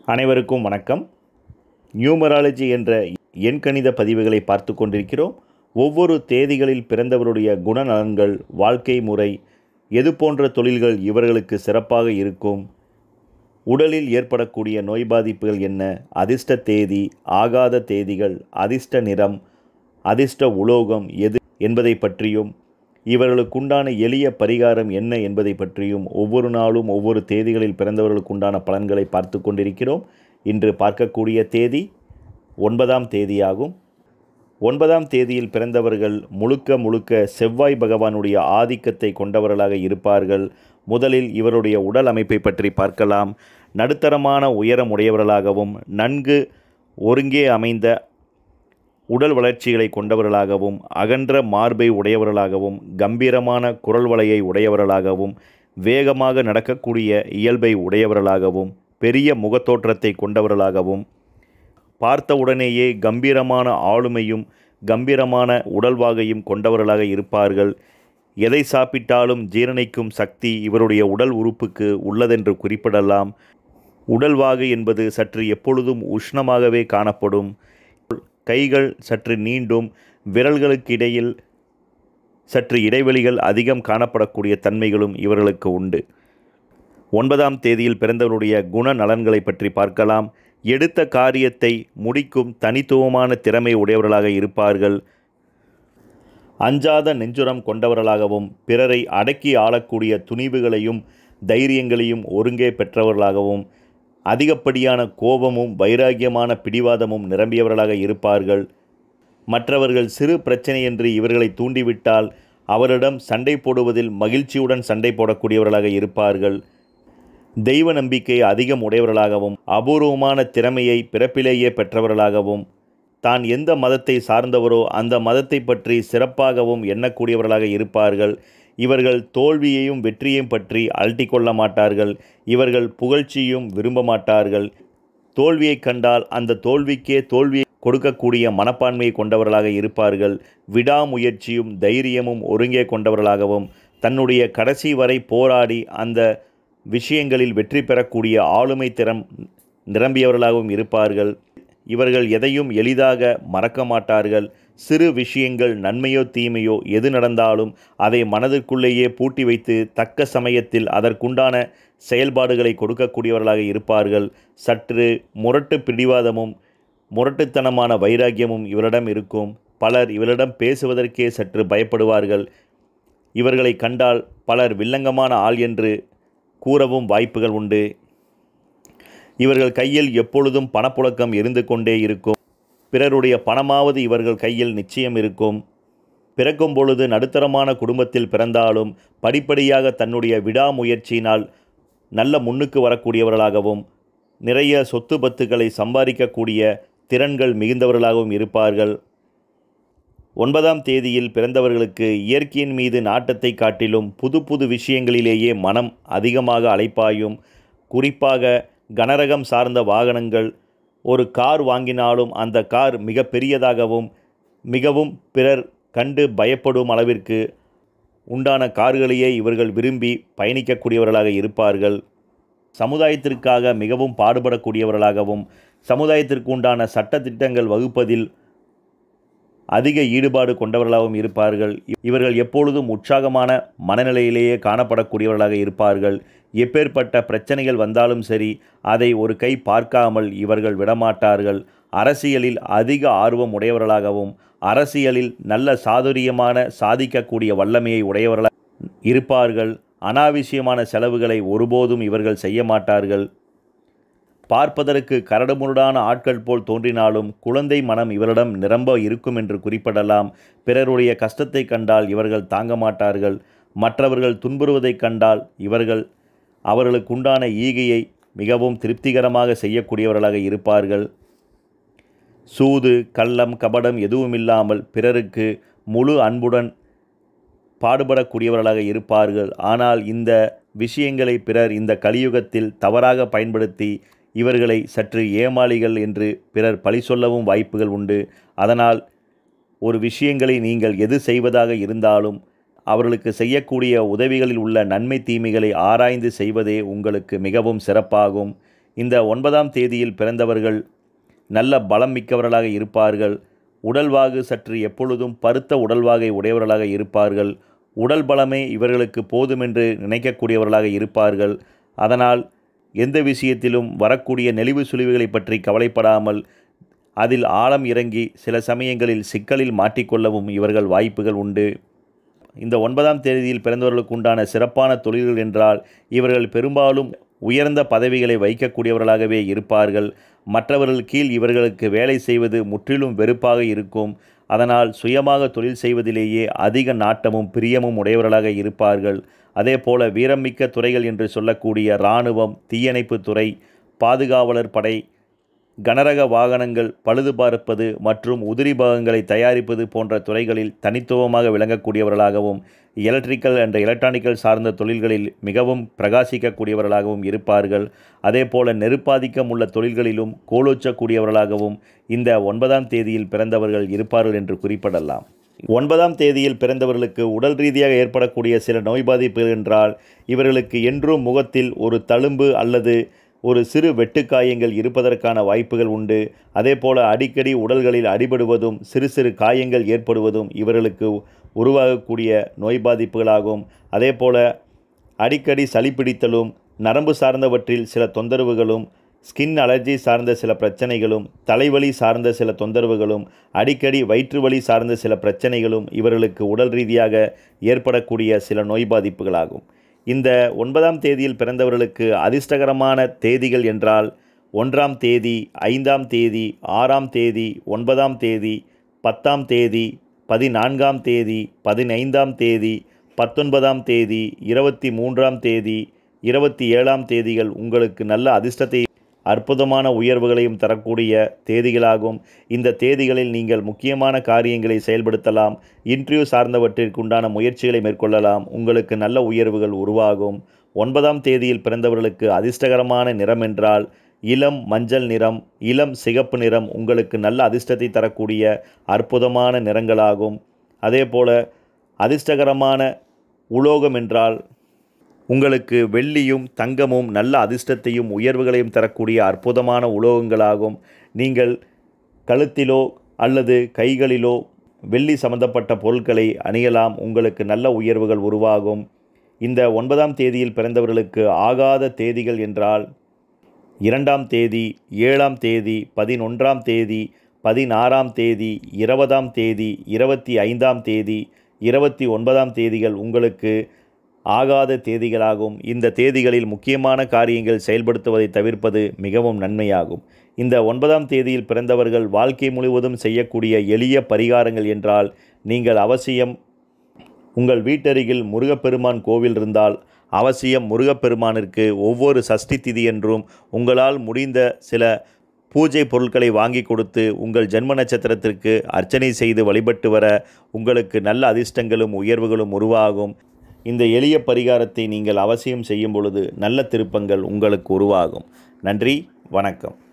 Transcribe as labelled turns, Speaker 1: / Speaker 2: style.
Speaker 1: அனைவருக்கும் வணக்கம் நியூமராலஜி என்ற எண்கணித பதிவுகளை பார்த்து கொண்டிருக்கிறோம் ஒவ்வொரு தேதிகளில் பிறந்தவருடைய குணநலன்கள் வாழ்க்கை முறை எது போன்ற தொழில்கள் இவர்களுக்கு சிறப்பாக இருக்கும் உடலில் ஏற்படக்கூடிய நோய் பாதிப்புகள் என்ன அதிர்ஷ்ட தேதி ஆகாத தேதிகள் அதிர்ஷ்ட நிறம் அதிர்ஷ்ட உலோகம் எது என்பதை பற்றியும் இவர்களுக்குண்டான எளிய பரிகாரம் என்ன என்பதை பற்றியும் ஒவ்வொரு நாளும் ஒவ்வொரு தேதிகளில் பிறந்தவர்களுக்குண்டான பலன்களை பார்த்து கொண்டிருக்கிறோம் இன்று பார்க்கக்கூடிய தேதி ஒன்பதாம் தேதியாகும் ஒன்பதாம் தேதியில் பிறந்தவர்கள் முழுக்க முழுக்க செவ்வாய் பகவானுடைய ஆதிக்கத்தை கொண்டவர்களாக இருப்பார்கள் முதலில் இவருடைய உடல் அமைப்பை பற்றி பார்க்கலாம் நடுத்தரமான உயரம் உடையவர்களாகவும் நன்கு ஒருங்கே அமைந்த உடல் வளர்ச்சிகளை கொண்டவர்களாகவும் அகன்ற மார்பை உடையவர்களாகவும் கம்பீரமான குரல் வளையை உடையவர்களாகவும் வேகமாக நடக்கக்கூடிய இயல்பை உடையவர்களாகவும் பெரிய முகத்தோற்றத்தை கொண்டவர்களாகவும் பார்த்தவுடனேயே கம்பீரமான ஆளுமையும் கம்பீரமான உடல்வாகையும் கொண்டவர்களாக இருப்பார்கள் எதை சாப்பிட்டாலும் ஜீரணிக்கும் சக்தி இவருடைய உடல் உறுப்புக்கு உள்ளதென்று குறிப்பிடலாம் உடல்வாகு என்பது சற்று எப்பொழுதும் உஷ்ணமாகவே காணப்படும் கைகள் சற்று நீண்டும் விரல்களுக்கு இடையில் சற்று இடைவெளிகள் அதிகம் காணப்படக்கூடிய தன்மைகளும் இவர்களுக்கு உண்டு ஒன்பதாம் தேதியில் பிறந்தவருடைய குண நலன்களை பற்றி பார்க்கலாம் எடுத்த காரியத்தை முடிக்கும் தனித்துவமான திறமை உடையவர்களாக இருப்பார்கள் அஞ்சாத நெஞ்சுரம் கொண்டவர்களாகவும் பிறரை அடக்கி ஆளக்கூடிய துணிவுகளையும் தைரியங்களையும் ஒருங்கே பெற்றவர்களாகவும் அதிகப்படியான கோபமும் வைராகியமான பிடிவாதமும் நிரம்பியவர்களாக இருப்பார்கள் மற்றவர்கள் சிறு பிரச்சனை என்று இவர்களை தூண்டிவிட்டால் அவரிடம் சண்டை போடுவதில் மகிழ்ச்சியுடன் சண்டை போடக்கூடியவர்களாக இருப்பார்கள் தெய்வ நம்பிக்கை அதிகம் உடையவர்களாகவும் அபூர்வமான திறமையை பிறப்பிலேயே பெற்றவர்களாகவும் தான் எந்த மதத்தை சார்ந்தவரோ அந்த மதத்தை பற்றி சிறப்பாகவும் எண்ணக்கூடியவர்களாக இருப்பார்கள் இவர்கள் தோல்வியையும் வெற்றியையும் பற்றி அழட்டி கொள்ள மாட்டார்கள் இவர்கள் புகழ்ச்சியும் விரும்ப மாட்டார்கள் தோல்வியை கண்டால் அந்த தோல்விக்கே தோல்வியை கொடுக்கக்கூடிய மனப்பான்மையை கொண்டவர்களாக இருப்பார்கள் விடாமுயற்சியும் தைரியமும் ஒருங்கே கொண்டவர்களாகவும் தன்னுடைய கடைசி வரை போராடி அந்த விஷயங்களில் வெற்றி பெறக்கூடிய ஆளுமை திறம் நிரம்பியவர்களாகவும் இருப்பார்கள் இவர்கள் எதையும் எளிதாக மறக்க மாட்டார்கள் சிறு விஷயங்கள் நன்மையோ தீமையோ எது நடந்தாலும் அதை மனதிற்குள்ளேயே பூட்டி வைத்து தக்க சமயத்தில் அதற்குண்டான செயல்பாடுகளை கொடுக்கக்கூடியவர்களாக இருப்பார்கள் சற்று முரட்டு பிடிவாதமும் முரட்டுத்தனமான வைராக்கியமும் இவரிடம் இருக்கும் பலர் இவரிடம் பேசுவதற்கே சற்று பயப்படுவார்கள் இவர்களை கண்டால் பலர் வில்லங்கமான ஆள் என்று கூறவும் வாய்ப்புகள் உண்டு இவர்கள் கையில் எப்பொழுதும் பணப்புழக்கம் இருந்து கொண்டே இருக்கும் பிறருடைய பணமாவது இவர்கள் கையில் நிச்சயம் இருக்கும் பிறக்கும் பொழுது நடுத்தரமான குடும்பத்தில் பிறந்தாலும் படிப்படியாக தன்னுடைய விடாமுயற்சியினால் நல்ல முன்னுக்கு வரக்கூடியவர்களாகவும் நிறைய சொத்து பத்துக்களை சம்பாதிக்கக்கூடிய திறன்கள் மிகுந்தவர்களாகவும் இருப்பார்கள் ஒன்பதாம் தேதியில் பிறந்தவர்களுக்கு இயற்கையின் மீது நாட்டத்தை காட்டிலும் புது புது விஷயங்களிலேயே மனம் அதிகமாக அழைப்பாயும் குறிப்பாக கனரகம் சார்ந்த வாகனங்கள் ஒரு கார் வாங்கினாலும் அந்த கார் மிக பெரியதாகவும் மிகவும் பிறர் கண்டு பயப்படும் அளவிற்கு உண்டான கார்களையே இவர்கள் விரும்பி பயணிக்கக்கூடியவர்களாக இருப்பார்கள் சமுதாயத்திற்காக மிகவும் பாடுபடக்கூடியவர்களாகவும் சமுதாயத்திற்கு உண்டான சட்டத்திட்டங்கள் வகுப்பதில் அதிக ஈடுபாடு கொண்டவர்களாகவும் இருப்பார்கள் இவர்கள் எப்பொழுதும் உற்சாகமான மனநிலையிலேயே காணப்படக்கூடியவர்களாக இருப்பார்கள் எப்பேற்பட்ட பிரச்சனைகள் வந்தாலும் சரி அதை ஒரு கை பார்க்காமல் இவர்கள் விடமாட்டார்கள் அரசியலில் அதிக ஆர்வம் உடையவர்களாகவும் அரசியலில் நல்ல சாதுரியமான சாதிக்கக்கூடிய வல்லமையை உடையவர்களாக இருப்பார்கள் அனாவசியமான செலவுகளை ஒருபோதும் இவர்கள் செய்ய மாட்டார்கள் பார்ப்பதற்கு கரடுமுரடான ஆட்கள் போல் தோன்றினாலும் குழந்தை மனம் இவரிடம் நிரம்ப இருக்கும் என்று குறிப்பிடலாம் பிறருடைய கஷ்டத்தை கண்டால் இவர்கள் தாங்க மாட்டார்கள் மற்றவர்கள் துன்புறுவதைக் கண்டால் இவர்கள் அவர்களுக்குண்டான ஈகையை மிகவும் திருப்திகரமாக செய்யக்கூடியவர்களாக இருப்பார்கள் சூது கள்ளம் கபடம் எதுவுமில்லாமல் பிறருக்கு முழு அன்புடன் பாடுபடக்கூடியவர்களாக இருப்பார்கள் ஆனால் இந்த விஷயங்களை பிறர் இந்த கலியுகத்தில் தவறாக பயன்படுத்தி இவர்களை சற்று ஏமாளிகள் என்று பிறர் பழி சொல்லவும் வாய்ப்புகள் உண்டு அதனால் ஒரு விஷயங்களை நீங்கள் எது செய்வதாக இருந்தாலும் அவர்களுக்கு செய்யக்கூடிய உதவிகளில் உள்ள நன்மை தீமைகளை ஆராய்ந்து செய்வதே உங்களுக்கு மிகவும் சிறப்பாகும் இந்த ஒன்பதாம் தேதியில் பிறந்தவர்கள் நல்ல பலம் மிக்கவர்களாக இருப்பார்கள் உடல்வாகு சற்று எப்பொழுதும் பருத்த உடல்வாகை உடையவர்களாக இருப்பார்கள் உடல் பலமே இவர்களுக்கு போதுமென்று நினைக்கக்கூடியவர்களாக இருப்பார்கள் அதனால் எந்த விஷயத்திலும் வரக்கூடிய நெளிவு சுழிவுகளை பற்றி கவலைப்படாமல் அதில் ஆழம் இறங்கி சில சமயங்களில் சிக்கலில் மாட்டிக்கொள்ளவும் இவர்கள் வாய்ப்புகள் உண்டு இந்த ஒன்பதாம் தேதியில் பிறந்தவர்களுக்கு உண்டான சிறப்பான தொழில்கள் என்றால் இவர்கள் பெரும்பாலும் உயர்ந்த பதவிகளை வைக்கக்கூடியவர்களாகவே இருப்பார்கள் மற்றவர்கள் கீழ் இவர்களுக்கு வேலை செய்வது முற்றிலும் வெறுப்பாக இருக்கும் அதனால் சுயமாக தொழில் செய்வதிலேயே அதிக நாட்டமும் பிரியமும் உடையவர்களாக இருப்பார்கள் அதே போல வீரமிக்க துறைகள் என்று சொல்லக்கூடிய இராணுவம் தீயணைப்பு துறை பாதுகாவலர் படை கனரக வாகனங்கள் பழுது பார்ப்பது மற்றும் உதிரி பாகங்களை தயாரிப்பது போன்ற துறைகளில் தனித்துவமாக விளங்கக்கூடியவர்களாகவும் எலக்ட்ரிக்கல் என்ற எலக்ட்ரானிக்கல் சார்ந்த தொழில்களில் மிகவும் பிரகாசிக்கக்கூடியவர்களாகவும் இருப்பார்கள் அதேபோல நெருப்பாதிக்கம் உள்ள தொழில்களிலும் கோலோச்சக்கூடியவர்களாகவும் இந்த ஒன்பதாம் தேதியில் பிறந்தவர்கள் இருப்பார்கள் என்று குறிப்பிடலாம் ஒன்பதாம் தேதியில் பிறந்தவர்களுக்கு உடல் ரீதியாக ஏற்படக்கூடிய சில நோய் பாதிப்புகள் என்றால் இவர்களுக்கு என்றும் முகத்தில் ஒரு தழும்பு அல்லது ஒரு சிறு வெட்டுக்காயங்கள் இருப்பதற்கான வாய்ப்புகள் உண்டு அதேபோல அடிக்கடி உடல்களில் அடிபடுவதும் சிறு சிறு காயங்கள் ஏற்படுவதும் இவர்களுக்கு உருவாகக்கூடிய நோய் பாதிப்புகளாகும் அதேபோல அடிக்கடி சளி பிடித்தலும் நரம்பு சார்ந்தவற்றில் சில தொந்தரவுகளும் ஸ்கின் அலர்ஜி சார்ந்த சில பிரச்சனைகளும் தலைவலி சார்ந்த சில தொந்தரவுகளும் அடிக்கடி வயிற்று வலி சார்ந்த சில பிரச்சனைகளும் இவர்களுக்கு உடல் ரீதியாக ஏற்படக்கூடிய சில நோய் பாதிப்புகளாகும் இந்த ஒன்பதாம் தேதியில் பிறந்தவர்களுக்கு அதிர்ஷ்டகரமான தேதிகள் என்றால் ஒன்றாம் தேதி ஐந்தாம் தேதி ஆறாம் தேதி ஒன்பதாம் தேதி பத்தாம் தேதி பதினான்காம் தேதி பதினைந்தாம் தேதி பத்தொன்பதாம் தேதி இருபத்தி மூன்றாம் தேதி இருபத்தி ஏழாம் தேதிகள் உங்களுக்கு நல்ல அதிர்ஷ்டத்தை அற்புதமான உயர்வுகளையும் தரக்கூடிய தேதிகளாகும் இந்த தேதிகளில் நீங்கள் முக்கியமான காரியங்களை செயல்படுத்தலாம் இன்டர்வியூ சார்ந்தவற்றிற்குண்டான முயற்சிகளை மேற்கொள்ளலாம் உங்களுக்கு நல்ல உயர்வுகள் உருவாகும் ஒன்பதாம் தேதியில் பிறந்தவர்களுக்கு அதிர்ஷ்டகரமான நிறம் என்றால் இளம் மஞ்சள் நிறம் இளம் சிகப்பு நிறம் உங்களுக்கு நல்ல அதிர்ஷ்டத்தை தரக்கூடிய அற்புதமான நிறங்களாகும் அதேபோல அதிர்ஷ்டகரமான உலோகம் என்றால் உங்களுக்கு வெள்ளியும் தங்கமும் நல்ல அதிர்ஷ்டத்தையும் உயர்வுகளையும் தரக்கூடிய அற்புதமான உலோகங்களாகும் நீங்கள் கழுத்திலோ அல்லது கைகளிலோ வெள்ளி சம்பந்தப்பட்ட பொருட்களை அணியலாம் உங்களுக்கு நல்ல உயர்வுகள் உருவாகும் இந்த ஒன்பதாம் தேதியில் பிறந்தவர்களுக்கு ஆகாத தேதிகள் என்றால் இரண்டாம் தேதி ஏழாம் தேதி பதினொன்றாம் தேதி பதினாறாம் தேதி இருபதாம் தேதி இருபத்தி ஐந்தாம் தேதி இருபத்தி ஒன்பதாம் தேதிகள் உங்களுக்கு ஆகாத தேதிகளாகும் இந்த தேதிகளில் முக்கியமான காரியங்கள் செயல்படுத்துவதை தவிர்ப்பது மிகவும் நன்மையாகும் இந்த ஒன்பதாம் தேதியில் பிறந்தவர்கள் வாழ்க்கை முழுவதும் செய்யக்கூடிய எளிய பரிகாரங்கள் என்றால் நீங்கள் அவசியம் உங்கள் வீட்டருகில் முருகப்பெருமான் கோவில் இருந்தால் அவசியம் முருகப்பெருமானிற்கு ஒவ்வொரு சஷ்டி திதி என்றும் உங்களால் முடிந்த சில பூஜை பொருட்களை வாங்கி கொடுத்து உங்கள் ஜென்ம நட்சத்திரத்திற்கு அர்ச்சனை செய்து வழிபட்டு வர உங்களுக்கு நல்ல அதிர்ஷ்டங்களும் உயர்வுகளும் உருவாகும் இந்த எளிய பரிகாரத்தை நீங்கள் அவசியம் செய்யும் பொழுது நல்ல திருப்பங்கள் உங்களுக்கு உருவாகும் நன்றி வணக்கம்